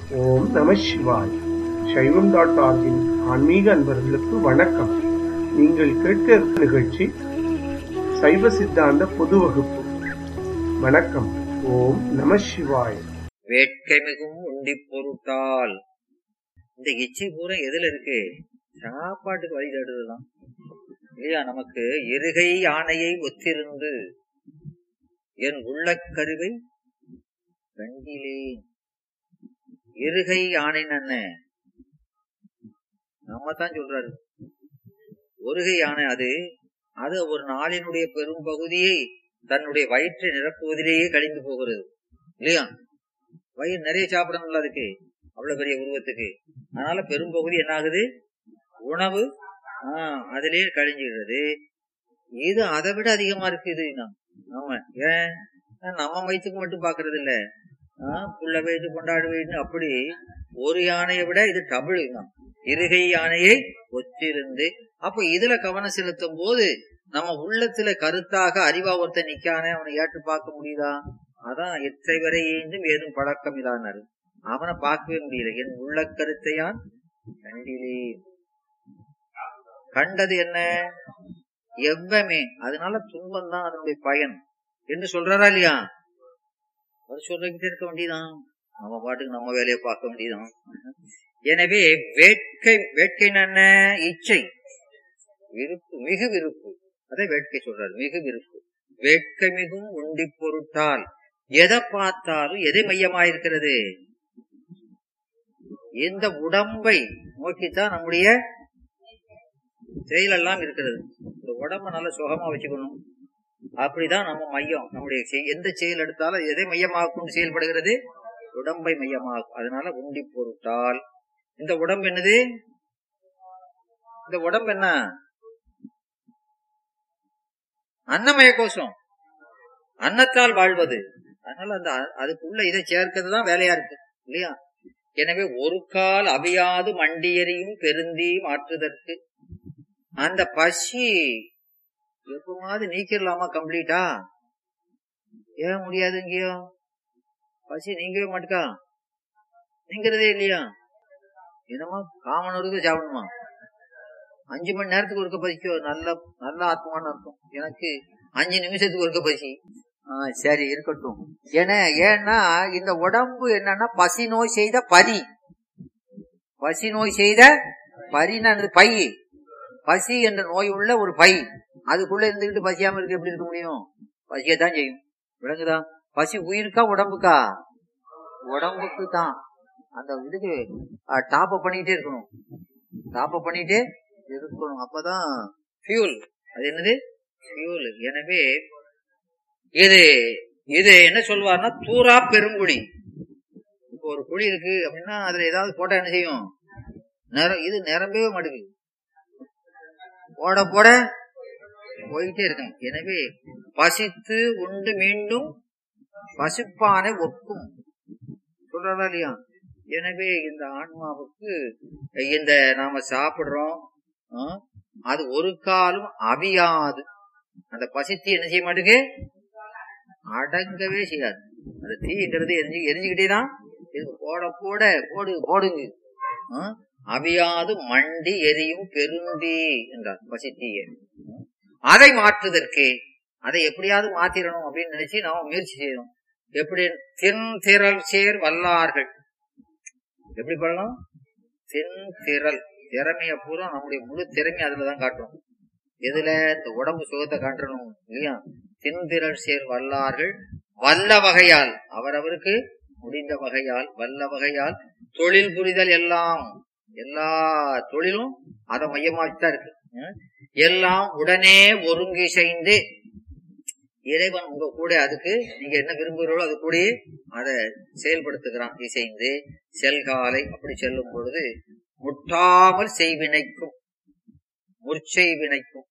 ஓம் நம சிவாய் சைவம் டாட் ஆர்கின் ஆன்மீக அன்பர்களுக்கு வணக்கம் நீங்கள் கேட்க இருக்கும் நிகழ்ச்சி சைவ சித்தாந்த பொது வகுப்பு வணக்கம் ஓம் நம சிவாய் வேட்கை மிகும் உண்டி பொருட்டால் இந்த இச்சை பூரா எதுல இருக்கு சாப்பாட்டுக்கு வழி தேடுறதுதான் இல்லையா நமக்கு இருகை யானையை ஒத்திருந்து என் உள்ளக்கருவை கண்டிலேன் இருகை யானை நன்ன நம்ம தான் சொல்றாரு ஒருகை யானை அது அது ஒரு நாளினுடைய பெரும் பகுதியை தன்னுடைய வயிற்றை நிரப்புவதிலேயே கழிந்து போகிறது இல்லையா வயிறு நிறைய சாப்பிடணும்ல அதுக்கு அவ்வளவு பெரிய உருவத்துக்கு அதனால பெரும்பகுதி என்ன ஆகுது உணவு ஆஹ் அதிலே கழிஞ்சுகிறது இது அதை விட அதிகமா இருக்கு இது நாம் ஆமா ஏன் நம்ம வயிற்றுக்கு மட்டும் பாக்குறது இல்ல ஆஹ் புள்ள வயிற்று கொண்டாடு வயிற்று அப்படி ஒரு யானையை விட இது டபுள் நாம் இருகை யானையை ஒத்திருந்து அப்ப இதுல கவனம் செலுத்தும் போது நம்ம உள்ளத்துல கருத்தாக அறிவா ஒருத்தன் நிக்கானே அவனை ஏற்று பார்க்க முடியுதா அதான் எத்தை வரை ஏந்தும் ஏதும் பழக்கம் இல்லானாரு அவனை பார்க்கவே முடியல என் உள்ள கருத்தையான் கண்டிலே கண்டது என்ன எவ்வமே அதனால துன்பம் தான் அதனுடைய பயன் என்று சொல்றாரா இல்லையா அவர் சொல்லிக்கிட்டே இருக்க வேண்டியதான் நம்ம பாட்டுக்கு நம்ம வேலையை பார்க்க வேண்டியதான் எனவே வேட்கை வேட்கை என்ன இச்சை விருப்பு மிகு விருப்பு அதை வேட்கை சொல்றாரு மிகு விருப்பு வேட்கை மிகும் உண்டி பொருட்டால் எதை பார்த்தாலும் எதை மையமாயிருக்கிறது இந்த உடம்பை நோக்கித்தான் நம்முடைய செயலெல்லாம் இருக்கிறது இந்த உடம்ப நல்ல சுகமா வச்சுக்கணும் அப்படிதான் நம்ம மையம் நம்முடைய செய்- எந்த செயல் எடுத்தாலும் எதை மையமாக கொண்டு செயல்படுகிறது உடம்பை மையமாகும் அதனால உண்டி பொருட்டால் இந்த உடம்பு என்னது இந்த உடம்பு என்ன அன்னமய கோஷம் அன்னத்தால் வாழ்வது அதனால அந்த அ- அதுக்குள்ள இதை சேர்க்கிறது தான் வேலையா இருக்கு இல்லையா எனவே ஒரு கால் அவியாது மண்டியறியும் பெருந்தி மாற்றுதற்கு அந்த பசி எப்பமாவது நீக்கிடலாமா கம்ப்ளீட்டா ஏன் முடியாது இங்கேயோ பசி நீங்கவே மாட்டுக்கா நீங்கிறதே இல்லையா என்னமா காமனருக்கு சாப்பிடணுமா அஞ்சு மணி நேரத்துக்கு ஒருக்க பசிக்கோ நல்ல நல்ல ஆத்மான்னு அர்த்தம் எனக்கு அஞ்சு நிமிஷத்துக்கு ஒருக்க பசி ஆ, சரி இருக்கட்டும் ஏன்னா ஏன்னா இந்த உடம்பு என்னன்னா பசி நோய் செய்த பரி பசி நோய் செய்த பரின்னு பை பசி என்ற நோய் உள்ள ஒரு பை அதுக்குள்ள இருந்துகிட்டு பசியாம இருக்கு எப்படி இருக்க முடியும் பசியத்தான் செய்யும் விளங்குதா பசி உயிருக்கா உடம்புக்கா உடம்புக்கு தான் அந்த இதுக்கு டாப் அப் பண்ணிட்டே இருக்கணும் டாப் அப் பண்ணிட்டே இருக்கணும் அப்பதான் ஃபியூல் அது என்னது ஃபியூல் எனவே இது இது என்ன சொல்வார்னா தூரா பெருங்குழி இப்போ ஒரு குழி இருக்கு அப்படின்னா அதுல ஏதாவது போட்டா என்ன செய்யும் நிரம் இது நிரம்பவே மாட்டேங்குது போட போட போயிட்டே இருக்கும் எனவே பசித்து உண்டு மீண்டும் பசிப்பானை ஒக்கும் சொல்றதா இல்லையா எனவே இந்த ஆன்மாவுக்கு இந்த நாம சாப்பிடுறோம் ஆ, அது ஒரு காலம் அவியாது அந்த பசித்து என்ன செய்ய மாட்டேங்கு அடங்கவே செய்யாது அந்த தீங்கிறது எரிஞ்சு எரிஞ்சுக்கிட்டே தான் இது போட போட போடு போடுங்க ஆ, அவியாது மண்டி எரியும் பெருந்தி என்றார் பசித்தீய அதை மாற்றுதற்கு அதை எப்படியாவது மாத்திரணும் அப்படின்னு நினைச்சு நாம முயற்சி செய்யணும் எப்படி தின் திரள் சேர் வல்லார்கள் எப்படி பண்ணலாம் தின் திரள் திறமைய பூரா நம்முடைய முழு திறமை அதுலதான் காட்டுறோம் எதுல இந்த உடம்பு சுகத்தை காட்டணும் இல்லையா தின்திரள் சேர் வல்லார்கள் வல்ல வகையால் அவரவருக்கு முடிந்த வகையால் வல்ல வகையால் தொழில் புரிதல் எல்லாம் எல்லா தொழிலும் அதை மையமாக்கித்தான் இருக்கு ம்? எல்லாம் உடனே ஒருங்கிசைந்து இறைவன் உங்க கூட அதுக்கு நீங்க என்ன விரும்புகிறீர்களோ அது கூட அதை செயல்படுத்துகிறான் இசைந்து செல்காலை அப்படி செல்லும் பொழுது முட்டாமல் செய்வினைக்கும் முற்சை வினைக்கும்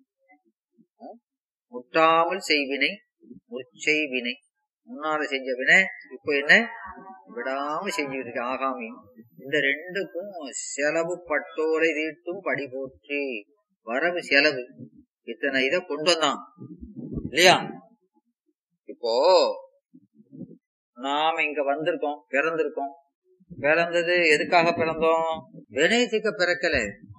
ம்? முட்டாமல் செய்வினை முற்சை வினை முன்னால செஞ்ச வினை இப்போ என்ன விடாம செஞ்சுக்கிட்டு இருக்கு ஆகாமி இந்த ரெண்டுக்கும் செலவு பட்டோலை தீட்டும் படி போற்றி வரவு செலவு இத்தனை இதை கொண்டு வந்தான் இல்லையா இப்போ நாம இங்க வந்திருக்கோம் பிறந்திருக்கோம் பிறந்தது எதுக்காக பிறந்தோம் வினைத்துக்க பிறக்கல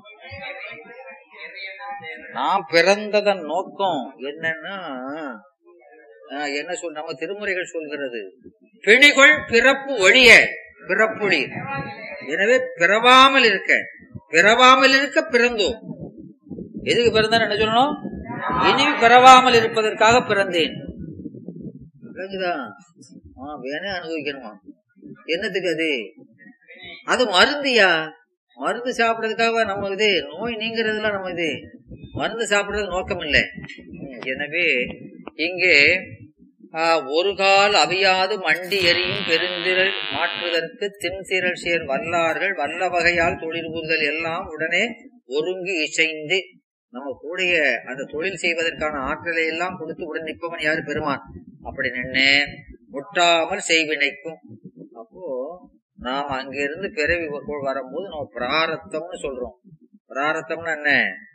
நான் பிறந்ததன் நோக்கம் என்னன்னா ஆஹ், என்ன சொல் நம்ம திருமுறைகள் சொல்கிறது பிணிகொள் பிறப்பு ஒழிய பிறப்புழி எனவே பிறவாமல் இருக்க பிறவாமல் இருக்க பிறந்தோம் எதுக்கு பிறந்தேன் என்ன சொல்லணும் இனி பிறவாமல் இருப்பதற்காக பிறந்தேன் விளங்குதா ஆ, வேணே அனுபவிக்கணுமா என்னத்துக்கு அது அது மருந்தியா மருந்து சாப்பிடறதுக்காக நம்ம இது நோய் நீங்கிறதுல நம்ம இது மருந்து சாப்பிடுறது நோக்கம் இல்லை ம், எனவே இங்கே ஆ, ஒரு கால் அவியாது மண்டி எரியும் பெருந்திரள் மாற்றுதற்கு தின்திரள் சேர் வல்லார்கள் வல்ல வகையால் தொழில் புரிதல் எல்லாம் உடனே ஒருங்கி இசைந்து நம்ம கூடிய அந்த தொழில் செய்வதற்கான ஆற்றலை எல்லாம் கொடுத்து உடன் நிற்பவன் யாரு பெருமான் அப்படி நின்று முட்டாமல் செய்வினைக்கும் அப்போ நாம் அங்கிருந்து பிறவி வ- வரும்போது நம்ம பிராரத்தம்னு சொல்றோம் பிராரத்தம்னா என்ன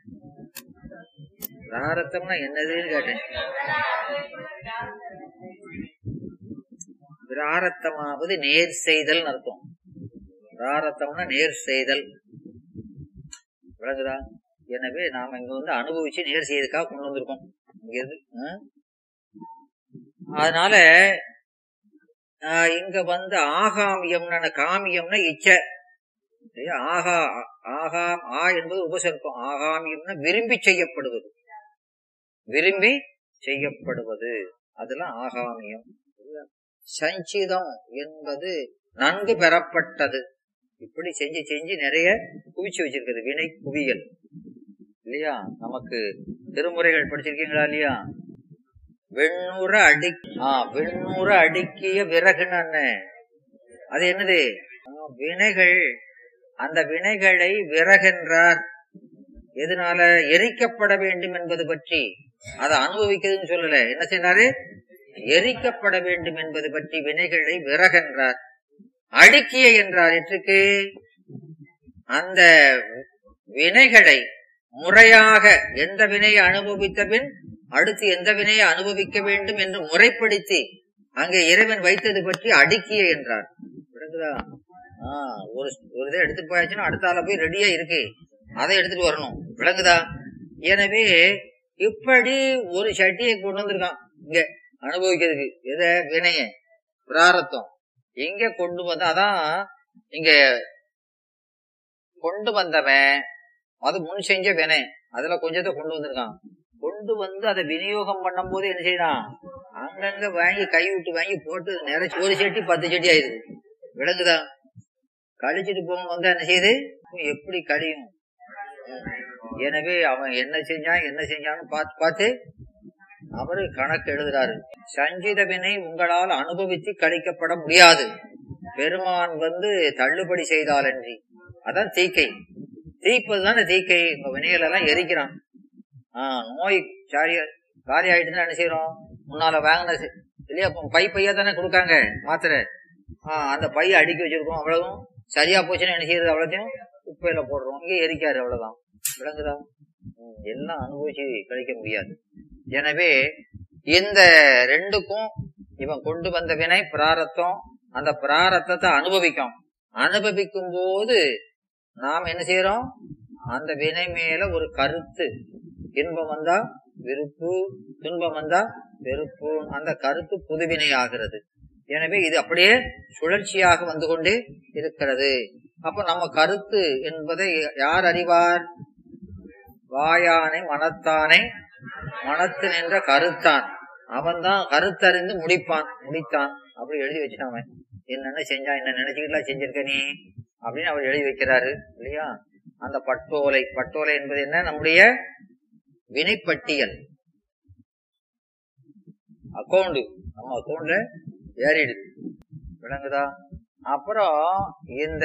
பிராரத்தம்னா என்னதுன்னு கேட்டேன் பிராரத்தமாவது நேர் செய்தல் அர்த்தம் பிராரத்தம்னா நேர் செய்தல் விளங்குதா எனவே நாம இங்க வந்து அனுபவிச்சு நேர் செய்யறதுக்காக கொண்டு வந்திருக்கோம் இங்க இருந்து ஆ? அதனால ஆஹ், இங்க வந்து ஆகாமியம்னா காமியம்னா இச்சை சரியா? ஆகா ஆகா ஆ என்பது உபசர்க்கம் ஆகாமியம்னா விரும்பி செய்யப்படுவது விரும்பி செய்யப்படுவது அதெல்லாம் ஆகாமியம் சரியா? சஞ்சிதம் என்பது நன்கு பெறப்பட்டது இப்படி செஞ்சு செஞ்சு நிறைய குவிச்சு வச்சிருக்குது வினை குவியல் இல்லையா நமக்கு திருமுறைகள் படிச்சிருக்கீங்களா இல்லையா வெண்ணுற அடி ஆ வெண்ணுற அடுக்கிய விறகுன்னு அது என்னது ஆ, வினைகள் அந்த வினைகளை விறகென்றார் எதனால எரிக்கப்பட வேண்டும் என்பது பற்றி அதை அனுபவிக்கிறதுன்னு சொல்லல என்ன செய்யறாரு எரிக்கப்பட வேண்டும் என்பது பற்றி வினைகளை விறகென்றார் அடுக்கிய என்றார் எற்றுக்கு அந்த வினைகளை முறையாக எந்த வினையை அனுபவித்த பின் அடுத்து எந்த வினையை அனுபவிக்க வேண்டும் என்று முறைப்படுத்தி அங்கே இறைவன் வைத்தது பற்றி அடுக்கிய என்றார் விளங்குதா ஆஹ் ஒரு ஒரு இதை எடுத்துட்டு போயாச்சுன்னா அடுத்த ஆள போய் ரெடியா இருக்கு அதை எடுத்துட்டு வரணும் விளங்குதா எனவே இப்படி ஒரு சட்டியை கொண்டு வந்திருக்கான் இங்க அனுபவிக்கிறதுக்கு எத வினைய பிராரத்தம் இங்க கொண்டு வந்த அதான் இங்க கொண்டு வந்தவன் அது முன் செஞ்ச வினை அதுல கொஞ்சத்தை கொண்டு வந்திருக்கான் கொண்டு வந்து அதை விநியோகம் பண்ணும் போது என்ன செய்யறான் அங்கங்க வாங்கி கை விட்டு வாங்கி போட்டு நிறைச்சு ஒரு செட்டி பத்து செட்டி ஆயிடுது விளங்குதா கழிச்சிட்டு போக வந்தா என்ன செய்யுது எப்படி கழியும் எனவே அவன் என்ன செஞ்சான் என்ன செஞ்சான்னு பார்த்து பார்த்து அவரு கணக்கு எழுதுறாரு சஞ்சித வினை உங்களால் அனுபவித்து கழிக்கப்பட முடியாது பெருமான் வந்து தள்ளுபடி செய்தாலன்றி அதான் தீக்கை தீப்பது தானே தீக்கை இப்ப வினைகள் எல்லாம் எரிக்கிறான் ஆஹ் நோய் சாரி காலி ஆயிட்டுன்னா என்ன செய்யறோம் முன்னால வாங்கின சி- இல்லையா இப்ப பை பையா தானே கொடுக்காங்க மாத்திரை ஆஹ் அந்த பைய அடுக்கி வச்சிருக்கோம் அவ்வளவும் சரியா போச்சுன்னா என்ன செய்யறது அவ்வளோத்தையும் குப்பையில போடுறோம் இங்க எரிக்காரு அவ்வளவுதான் விளங்குதா ம், எல்லாம் அனுபவிச்சு கழிக்க முடியாது எனவே இந்த ரெண்டுக்கும் இவன் கொண்டு வந்த வினை பிராரத்தம் அந்த பிராரத்தத்தை அனுபவிக்கும் அனுபவிக்கும் போது நாம் என்ன செய்யறோம் அந்த வினை மேல ஒரு கருத்து இன்பம் வந்தா விருப்பு துன்பம் வந்தா வெறுப்பு அந்த கருத்து புதுவினை ஆகிறது எனவே இது அப்படியே சுழற்சியாக வந்து கொண்டே இருக்கிறது அப்ப நம்ம கருத்து என்பதை யார் அறிவார் வாயானை மனத்தானை மனத்து நின்ற கருத்தான் அவன்தான் கருத்தறிந்து முடிப்பான் முடித்தான் அப்படி எழுதி வச்சுட்டான் அவன் என்னென்ன செஞ்சான் என்ன நினைச்சுக்கிட்டுலாம் செஞ்சிருக்க நீ அப்படின்னு அவர் எழுதி வைக்கிறாரு இல்லையா அந்த பட்டோலை பட்டோலை என்பது என்ன நம்முடைய வினைப்பட்டியல் அக்கௌண்ட் நம்ம அக்கௌண்ட்ல ஏறிடுது விளங்குதா அப்புறம் இந்த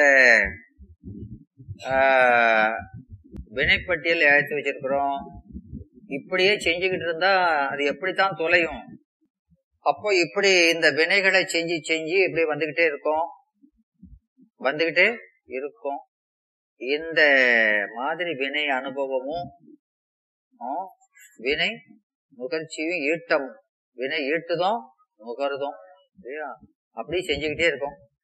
ஆஹ், வினைப்பட்டியல் எடுத்து வச்சிருக்கிறோம் இப்படியே செஞ்சுக்கிட்டு இருந்தா அது எப்படித்தான் தொலையும் அப்போ இப்படி இந்த வினைகளை செஞ்சு செஞ்சு இப்படி வந்துகிட்டே இருக்கும் வந்துகிட்டே இருக்கும் இந்த மாதிரி வினை அனுபவமும் ஆ, வினை நுகர்ச்சியும் ஈட்டமும் வினை ஈட்டுதும் நுகருதும் இல்லையா அப்படி செஞ்சுக்கிட்டே இருக்கும்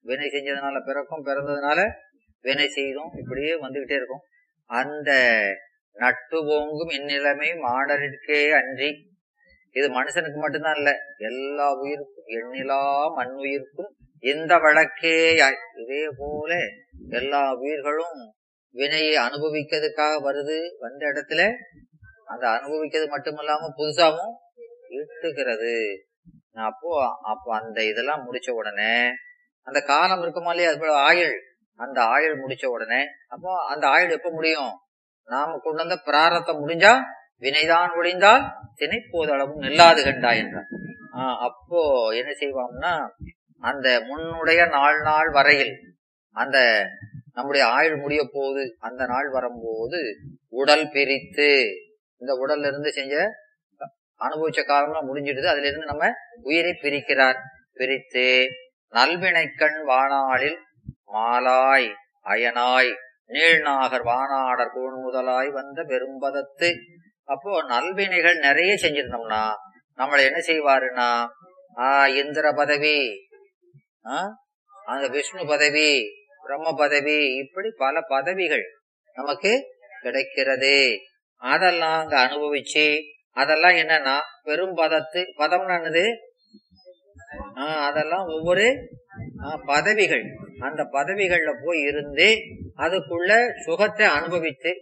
வினை செஞ்சதுனால பிறக்கும் பிறந்ததுனால வினை செய்தோம் இப்படியே வந்துகிட்டே இருக்கும் அந்த நட்டு ஓங்கும் இந்நிலைமை மாடரிற்கே அன்றி இது மனுஷனுக்கு மட்டும்தான் இல்ல எல்லா உயிருக்கும் எண்ணிலா மண் உயிருக்கும் இந்த வழக்கே இதே போல எல்லா உயிர்களும் வினையை அனுபவிக்கிறதுக்காக வருது வந்த இடத்துல அந்த அனுபவிக்கிறது மட்டுமல்லாம புதுசாவும் ஈட்டுகிறது அப்போ அப்போ அந்த இதெல்லாம் முடிச்ச உடனே அந்த காலம் இருக்குமா இல்லையா அது போல ஆயுள் அந்த ஆயுள் முடிச்ச உடனே அப்போ அந்த ஆயுள் எப்ப முடியும் நாம கொண்டு வந்த பிராரத்தம் முடிஞ்சா வினைதான் ஒழிந்தால் தினை போதளவும் நில்லாது கண்டா என்றார் ஆஹ் அப்போ என்ன செய்வாங்கன்னா அந்த முன்னுடைய நாள் நாள் வரையில் அந்த நம்முடைய ஆயுள் முடிய போகுது அந்த நாள் வரும்போது உடல் பிரித்து இந்த உடல்ல இருந்து செஞ்ச அனுபவிச்ச காலம்லாம் முடிஞ்சிடுது அதுல இருந்து நம்ம உயிரை பிரிக்கிறார் பிரித்து நல்வினைக்கண் வானாளில் மாலாய் அயனாய் நீழ்நாகர் வானாடர் கூண் முதலாய் வந்த பெரும்பதத்து அப்போ நல்வினைகள் நிறைய செஞ்சிருந்தோம்னா நம்மளை என்ன செய்வாருன்னா ஆஹ் இந்திர பதவி ஆஹ் அந்த விஷ்ணு பதவி பிரம்ம பதவி இப்படி பல பதவிகள் நமக்கு கிடைக்கிறது அதெல்லாம் அங்க அனுபவிச்சு அதெல்லாம் என்னன்னா பெரும் பதத்து பதம்னு என்னது ஆஹ் அதெல்லாம் ஒவ்வொரு ஆஹ் பதவிகள் அந்த பதவிகள்ல போய் இருந்து அதுக்குள்ள சுகத்தை அனுபவித்து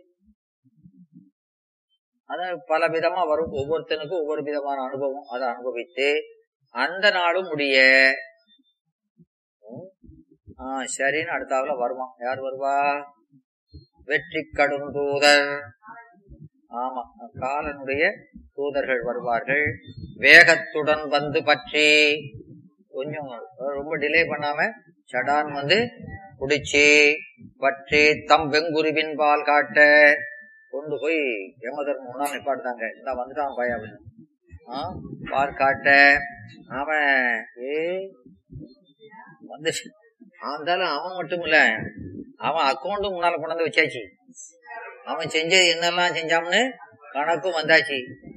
அது பல விதமா வரும் ஒவ்வொருத்தனுக்கும் ஒவ்வொரு விதமான அனுபவம் அதை அனுபவித்து அந்த நாளும் முடிய ஆஹ் சரின்னு அடுத்தாப்புல வருவான் யார் வருவா வெற்றி கடும் தூதர் ஆமா காலனுடைய தூதர்கள் வருவார்கள் வேகத்துடன் வந்து பற்றி கொஞ்சம் ரொம்ப டிலே பண்ணாம சடான் வந்து குடிச்சு பற்றி தம் வெங்குருவின் பால் காட்ட கொண்டு போய் யமதர்மம் முன்னாள் நிப்பாட்டுதாங்க இந்த வந்துட்டான் பையன் அப்படின்னு ஆஹ் பால் காட்ட அவன் ஏ வந்து இருந்தாலும் அவன் மட்டும் இல்ல அவன் அக்கௌண்ட்டும் முன்னால கொண்டாந்து வச்சாச்சு அவன் செஞ்சது என்னெல்லாம் செஞ்சான்னு கணக்கும் வந்தாச்சு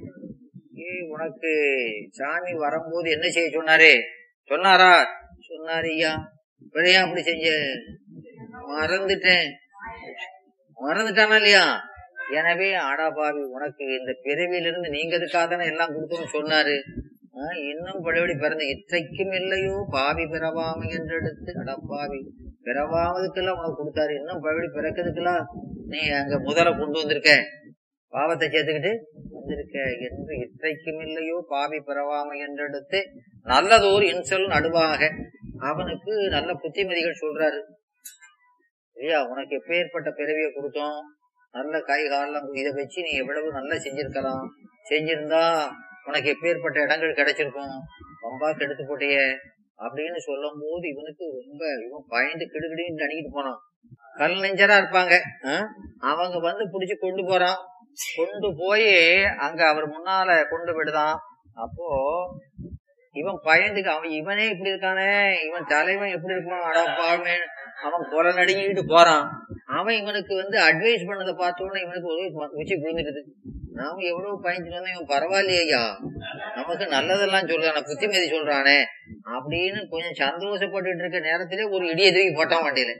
ஏ உனக்கு சாமி வரும்போது என்ன செய்ய சொன்னாரு சொன்னாரா சொன்னாரு ஐயா பிழையா அப்படி செஞ்ச மறந்துட்டேன் மறந்துட்டானா இல்லையா எனவே ஆடாபாவி உனக்கு இந்த பிறவியிலிருந்து நீங்க இதுக்காக எல்லாம் கொடுக்கணும்னு சொன்னாரு ஆஹ் இன்னும் பழையபடி பிறந்த இற்றைக்கும் இல்லையோ பாவி பிறவாமை என்று எடுத்து அடப்பாவி பிறவாமதுக்கெல்லாம் உனக்கு கொடுத்தாரு இன்னும் பழையபடி பிறக்கிறதுக்கெல்லாம் நீ அங்க முதல கொண்டு வந்திருக்க பாவத்தை சேர்த்துக்கிட்டு வந்திருக்க என்று இற்றைக்கும் இல்லையோ பாவி பிறவாமை என்றெடுத்து நல்லதோர் இன்சொல் நடுவாக அவனுக்கு நல்ல புத்திமதிகள் சொல்றாரு இல்லையா உனக்கு எப்பேற்பட்ட பிறவியை கொடுத்தோம் நல்ல கை காலம் இதை வச்சு நீ எவ்வளவு நல்லா செஞ்சிருக்கலாம் செஞ்சிருந்தா உனக்கு எப்பேற்பட்ட இடங்கள் கிடைச்சிருக்கும் ரொம்ப கெடுத்து போட்டிய அப்படின்னு சொல்லும் போது இவனுக்கு ரொம்ப இவன் பயந்து கிடுகிடுன்னு அணிக்கிட்டு போனான் கல் நெஞ்சரா இருப்பாங்க ஆஹ் அவங்க வந்து புடிச்சு கொண்டு போறான் கொண்டு போய் அங்க அவர் முன்னால கொண்டு விடுதான் அப்போ இவன் பயந்துக்கு அவன் இவனே இப்படி இருக்கானே இவன் தலைவன் எப்படி இருப்பான் அடப்பாமே அவன் குறை நடுங்கிட்டு போறான் அவன் இவனுக்கு வந்து அட்வைஸ் பண்ணதை பார்த்தோன்னே இவனுக்கு ஒரு உச்சி புரிஞ்சுக்குது நாம எவ்வளவு பயந்துட்டு வந்தோம் இவன் பரவாயில்லையா நமக்கு நல்லதெல்லாம் சொல்றானே புத்திமதி சொல்றானே அப்படின்னு கொஞ்சம் சந்தோஷப்பட்டுட்டு இருக்க நேரத்திலே ஒரு இடியை தூக்கி போட்டான் வண்டியில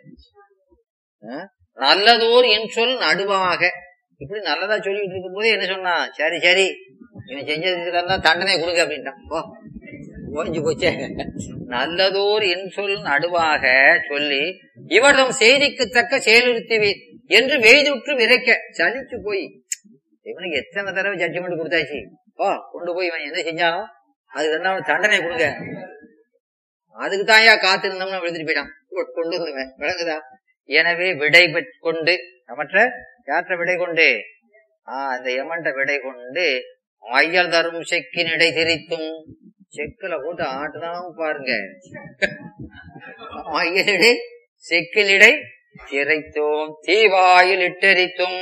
ஆஹ் நல்லதோர் என் சொல் நடுவாக இப்படி நல்லதா சொல்லிட்டு இருக்கும் போதே என்ன சொன்னா சரி சரி இவன் செஞ்சதுக்கெல்லாம் தண்டனை கொடுங்க அப்படின்ட்டான் ஓ ஓஞ்சு போச்சே நல்லதோர் என் சொல் நடுவாக சொல்லி இவர்தம் செய்திக்கு தக்க செயலுறுத்துவீர் என்று வெய்துற்று விரைக்க சலிச்சு போய் இவனுக்கு எத்தனை தடவை ஜட்ஜ்மெண்ட் கொடுத்தாச்சு ஓ கொண்டு போய் இவன் என்ன செஞ்சானோ அதுக்கு என்ன தண்டனை கொடுங்க அதுக்கு தான் ஏன் காத்து இருந்தோம்னா விழுந்துட்டு போயிட்டான் கொண்டு வந்துவேன் விளங்குதா எனவே விடை கொண்டு மற்ற யாற்ற விடை கொண்டு ஆஹ் அந்த யமன்ட விடை கொண்டு மையல் தரும் செக்கின் இடை திரித்தும் செக்குல போட்டு ஆட்டுதான் பாருங்க மையலிடை செக்கிலிடை திரைத்தோம் தீவாயில் இட்டெரித்தும்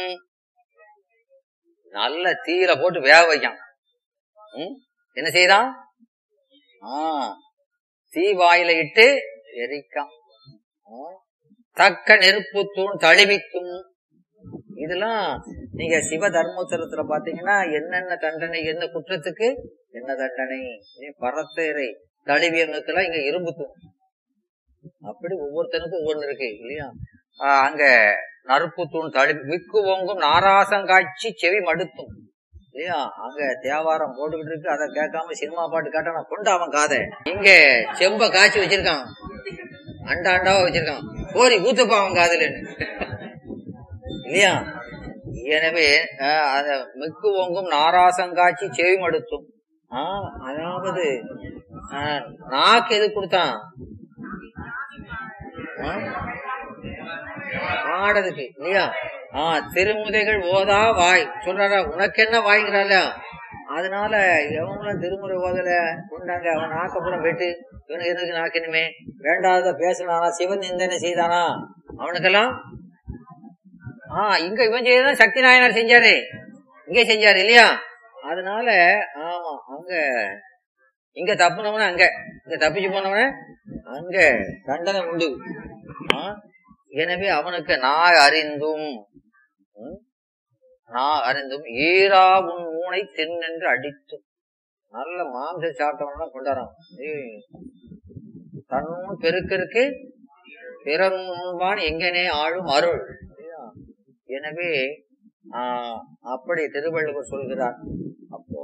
நல்ல தீர போட்டு வேக வைக்கான் என்ன செய்யறான் ஆஹ் தீவாயில இட்டு எரிக்கான் தக்க நெருப்பு தூண் தழுவித்தும் இதெல்லாம் நீங்க சிவ தர்மோத்தரத்துல பாத்தீங்கன்னா என்னென்ன தண்டனை என்ன குற்றத்துக்கு என்ன தண்டனை பரத்தேரை தழுவியவங்களுக்கெல்லாம் இங்க இரும்பு தூண் அப்படி ஒவ்வொருத்தனுக்கும் ஒவ்வொன்று இருக்கு இல்லையா ஆஹ் அங்க நறுப்பு தூண் தழி மிக்கு ஓங்கும் நாராசங்காட்சி செவி மடுத்தும் இல்லையா அங்க தேவாரம் போட்டுக்கிட்டு இருக்கு அதை கேட்காம சினிமா பாட்டு கேட்டா நான் கொண்டு அவன் காதை இங்க செம்ப காய்ச்சி வச்சிருக்கான் அண்டா அண்டாவா வச்சிருக்கான் கோரி ஊத்துப்பா அவன் காதுலன்னு இல்லையா எனவே ஆஹ் அத மிக்கு ஓங்கும் நாராசங்காட்சி செவி மடுத்தும் ஆஹ் அதாவது ஆஹ் நாக்கு எது கொடுத்தான் ஆஹ் பாடுறதுக்கு இல்லையா ஆஹ் திருமுறைகள் ஓதா வாய் சொல்றாரா உனக்கு என்ன வாய்ங்கிறால அதனால எவங்களும் திருமுறை ஓதல கொண்டாங்க அவன் நாக்கப்புறம் வெட்டு இவனுக்கு எதுக்கு நாக்கணுமே வேண்டாத பேசினானா சிவன் நிந்தனை செய்தானா அவனுக்கெல்லாம் ஆஹ் இங்க இவன் செய்யதான் சக்தி நாயனார் செஞ்சாரு இங்க செஞ்சாரு இல்லையா அதனால ஆமா அங்க இங்க தப்புனவன அங்க இங்க தப்பிச்சு போனவன அங்க தண்டனை உண்டு ஆ? எனவே அவனுக்கு நான் அறிந்தும் ம்? நான் அறிந்தும் ஈரா உன் ஊனை தின்னென்று அடித்தும் நல்ல மாம்சம் சாப்பிட்டவனா கொண்டாடுறான் ஏய், தன்னும் பெருக்கிற்கு பிறன்பான் எங்கனே ஆளும் அருள் இல்லையா? எனவே ஆஹ் அப்படி திருவள்ளுவர் சொல்கிறார் அப்போ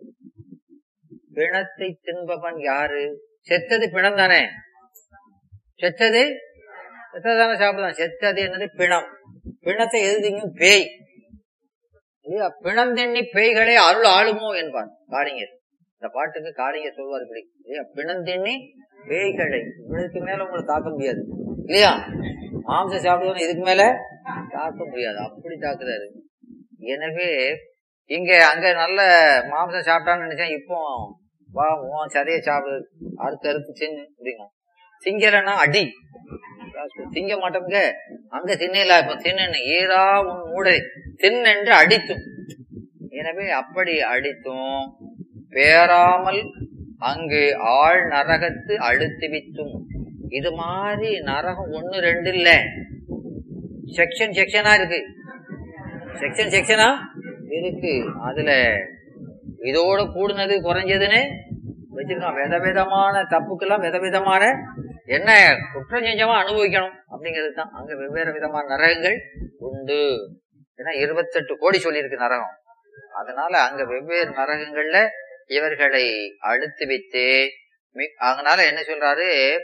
பிணத்தை தின்பவன் யாரு செத்தது பிணம் தானே செத்தது செத்ததானே சாப்பிடலாம் செத்தது என்னது பிணம் பிணத்தை எது திங்கும் பேய் இல்லையா பிணம் திண்ணி பேய்களே அருள் ஆளுமோ என்பார் காளிங்கர் இந்த பாட்டுக்கு காளிங்கர் சொல்வார் இப்படி இல்லையா பிணம் திண்ணி பேய்களை இதுக்கு மேல உங்களை தாக்க முடியாது இல்லையா மாம்சம் சாப்பிடுவோம் இதுக்கு மேல தாக்க முடியாது அப்படி தாக்குறாரு எனவே இங்க அங்க நல்ல மாம்சம் சாப்பிட்டான்னு நினைச்சேன் இப்போ வா உன் சதையை சாப்பிடு அறுத்து அறுத்து தின்னு அப்படிங்க திங்கலன்னா அடி திங்க மாட்டோம்ங்க அங்க தின்னல இப்ப தின்னு ஈரா உன் மூடை தின்னென்று அடித்தும் எனவே அப்படி அடித்தும் பேராமல் அங்கு ஆள் நரகத்து அழுத்து வித்தும் இது மாதிரி நரகம் ஒண்ணு ரெண்டு இல்ல செக்ஷன் செக்ஷனா இருக்கு செக்ஷன் செக்ஷனா இருக்கு அதுல இதோட கூடுனது குறைஞ்சதுன்னு வச்சிருக்கான் வித விதமான தப்புக்கெல்லாம் வித விதமான என்ன குற்றம் செஞ்சவன் அனுபவிக்கணும் அப்டிங்கிறது தான் அங்க வெவ்வேறு விதமான நரகங்கள் உண்டு ஏன்னா இருபத்தெட்டு கோடி சொல்லியிருக்கு நரகம் அதனால அங்க வெவ்வேறு நரகங்கள்ல இவர்களை அழுத்து வைத்து மி- அதனால என்ன சொல்றாரு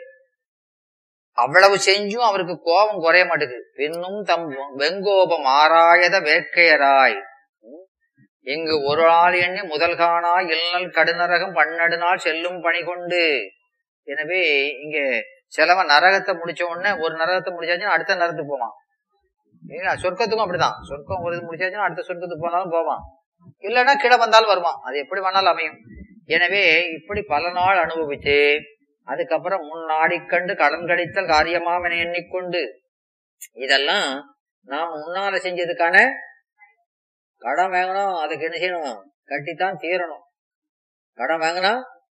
அவ்வளவு செஞ்சும் அவருக்கு கோபம் குறைய மாட்டேங்குது பின்னும் தம் வெங்கோபம் ஆராயத வேட்கையராய் ம். இங்கு ஒரு நாள் எண்ணி முதல் காணா இல்லல் கடுநரகம் பன்னெடு நாள் செல்லும் பணி கொண்டு எனவே இங்க சிலவன் நரகத்தை முடிச்ச உடனே ஒரு நரகத்தை முடிச்சாச்சுன்னா அடுத்த நரகத்துக்கு போவான் ஏன்னா சொர்க்கத்துக்கும் அப்படிதான் சொர்க்கம் ஒரு இது முடிச்சாச்சுன்னா அடுத்த சொர்க்கத்துக்கு போனாலும் போவான் இல்லைன்னா கிட வந்தாலும் வருவான் அது எப்படி வேணாலும் அமையும் எனவே இப்படி பல நாள் அனுபவிச்சு அதுக்கப்புறம் முன் நாடிக்கண்டு கடன் கழித்தல் காரியமாவனை எண்ணிக்கொண்டு இதெல்லாம் நாம் முன்னால செஞ்சதுக்கான கடன் வாங்கணும் அதுக்கு என்ன செய்யணும் கட்டித்தான் தீரணும் கடன் வாங்கினா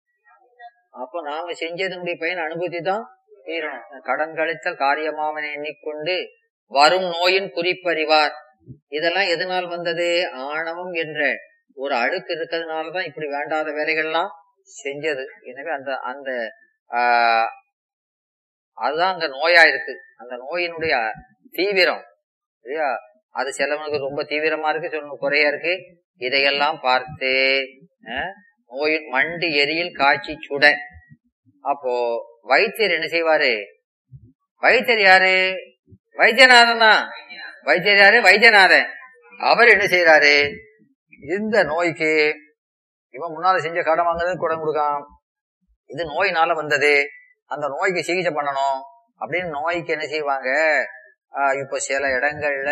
அப்ப நாம செஞ்சதனுடைய பயன் அனுபூதி தான் தீரணும் கடன் கழித்தல் காரியமாவனை எண்ணிக்கொண்டு வரும் நோயின் குறிப்பறிவார் இதெல்லாம் எதனால் வந்தது ஆணவம் என்ற ஒரு அழுக்கு இருக்கிறதுனாலதான் இப்படி வேண்டாத வேலைகள்லாம் செஞ்சது எனவே அந்த அந்த ஆஹ், அதுதான் அங்க நோயா இருக்கு அந்த நோயினுடைய தீவிரம் இல்லையா அது சிலவனுக்கு ரொம்ப தீவிரமா இருக்கு சிலவனுக்கு குறையா இருக்கு இதையெல்லாம் பார்த்து அஹ், நோயின் மண்டி எரியில் காய்ச்சி சுட அப்போ வைத்தியர் என்ன செய்வாரு வைத்தியர் யாரு வைத்தியநாதன் தான் வைத்தியர் யாரு வைத்தியநாதன் அவர் என்ன செய்யறாரு இந்த நோய்க்கு இவன் முன்னால செஞ்ச கடன் வாங்குறது குடம் கொடுக்கான் இது நோயினால வந்தது அந்த நோய்க்கு சிகிச்சை பண்ணணும் அப்படின்னு நோய்க்கு என்ன செய்வாங்க ஆஹ் இப்போ சில இடங்கள்ல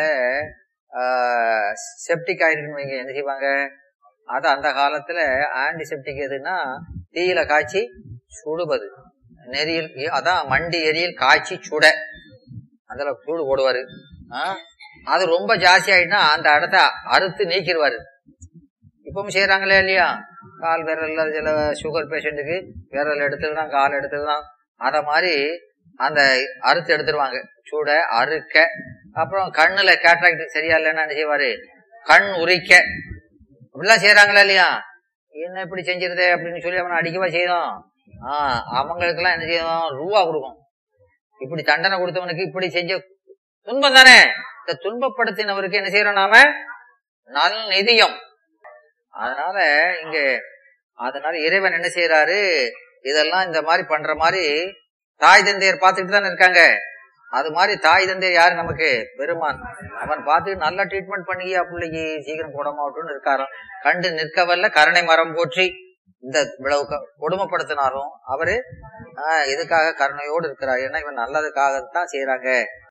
செப்டிக் ஆயிருக்குன்னு வைங்க என்ன செய்வாங்க அது அந்த காலத்துல ஆன்டிசெப்டிக் எதுன்னா தீயில காய்ச்சி சுடுவது நெறியில் அதான் மண்டி எரியில் காய்ச்சி சுட அதுல சூடு போடுவாரு ஆஹ் அது ரொம்ப ஜாஸ்தி ஆயிட்டுனா அந்த இடத்த அறுத்து நீக்கிடுவாரு இப்பவும் செய்யறாங்களே இல்லையா கால் விரல்ல சில சுகர் பேஷண்ட்டுக்கு விரல் எடுத்துக்கலாம் கால் எடுத்துக்கலாம் அத மாதிரி அந்த அறுத்து எடுத்துருவாங்க சூட அறுக்க அப்புறம் கண்ணுல கேட்ராக்ட் சரியா இல்லைன்னா என்ன செய்வாரு கண் உரிக்க அப்படிலாம் செய்யறாங்களா இல்லையா என்ன இப்படி செஞ்சிருதே அப்படின்னு சொல்லி அவனை அடிக்கவா செய்யணும் ஆஹ் அவங்களுக்கு எல்லாம் என்ன செய்யணும் ரூபா கொடுக்கும் இப்படி தண்டனை கொடுத்தவனுக்கு இப்படி செஞ்ச துன்பம் தானே இந்த துன்பப்படுத்தினவருக்கு என்ன செய்யறோம் நாம நல் நிதியம் அதனால இங்க அதனால இறைவன் என்ன செய்யறாரு இதெல்லாம் இந்த மாதிரி பண்ற மாதிரி தாய் தந்தையர் பார்த்துட்டு தானே இருக்காங்க அது மாதிரி தாய் தந்தையர் யாரு நமக்கு பெருமான் அவன் பார்த்து நல்லா ட்ரீட்மெண்ட் பண்ணியா பிள்ளைக்கு சீக்கிரம் குடமாவட்டும்னு இருக்காராம் கண்டு நிற்கவல்ல கருணை மரம் போற்றி இந்த இவ்வளவு க- கொடுமைப்படுத்தினாலும் அவரு ஆஹ், இதுக்காக கருணையோடு இருக்கிறார் ஏன்னா இவன் நல்லதுக்காகத்தான் செய்யறாங்க